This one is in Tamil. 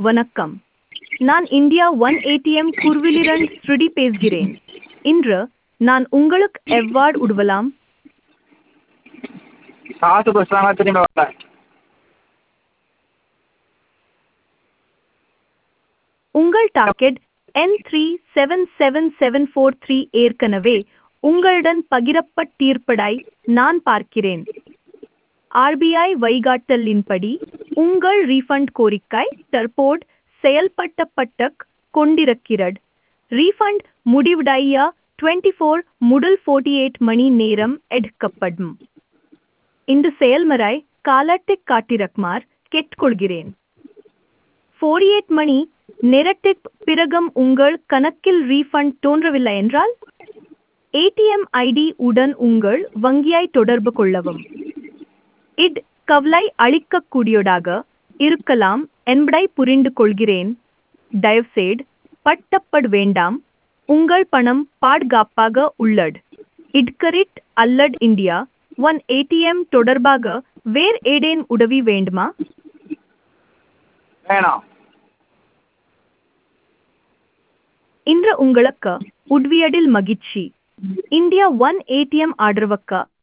வணக்கம் நான் இந்தியா ஒன் ஏடிஎம் குர்விலிரன் ஸ்ருதி பேசுகிறேன் இன்று நான் உங்களுக்கு எவ்வாறு உதவலாம் காசு கொடுத்தாங்க திரும்பி வரல உங்கள் டாக்கெட் என் three seven seven seven four three ஏற்கனவே உங்களுடன் பகிரப்பட்டிருப்பதை நான் பார்க்கிறேன் ஆர்பிஐ வழிகாட்டலின்படி உங்கள் ரீஃபண்ட் கோரிக்கை தற்போது செயல்படுத்தப்பட்டு கொண்டிருக்கிறது ரீஃபண்ட் முடிவடைய டுவெண்ட்டி ஃபோர் முதல் ஃபோர்ட்டி எயிட் மணி நேரம் எடுக்கப்படும் இந்த செயல்முறை காலத்தை காட்டிரக்குமார் கேட்டுக்கொள்கிறேன் ஃபோர்டி எயிட் மணி நேரத்திற்கு பிறகும் உங்கள் கணக்கில் ரீஃபண்ட் தோன்றவில்லை என்றால் ஏடிஎம் ஐடி உடன் உங்கள் வங்கியை தொடர்பு கொள்ளவும் இட் கவலை அளிக்கக்கூடியதாக இருக்கலாம் என்பதை புரிந்து கொள்கிறேன் தயவுசெய்து பட்டப்பட வேண்டாம் உங்கள் பணம் பாதுகாப்பாக உள்ளது இட்கரிட் அல்லது இந்தியா ஒன் ஏடிஎம் தொடர்பாக வேறு ஏதேன் உதவி வேண்டுமா வேணாம் இன்று உங்களுக்கு உதவியதில் மகிழ்ச்சி இந்தியா ஒன் ஏடிஎம் ஆதரவுக்கு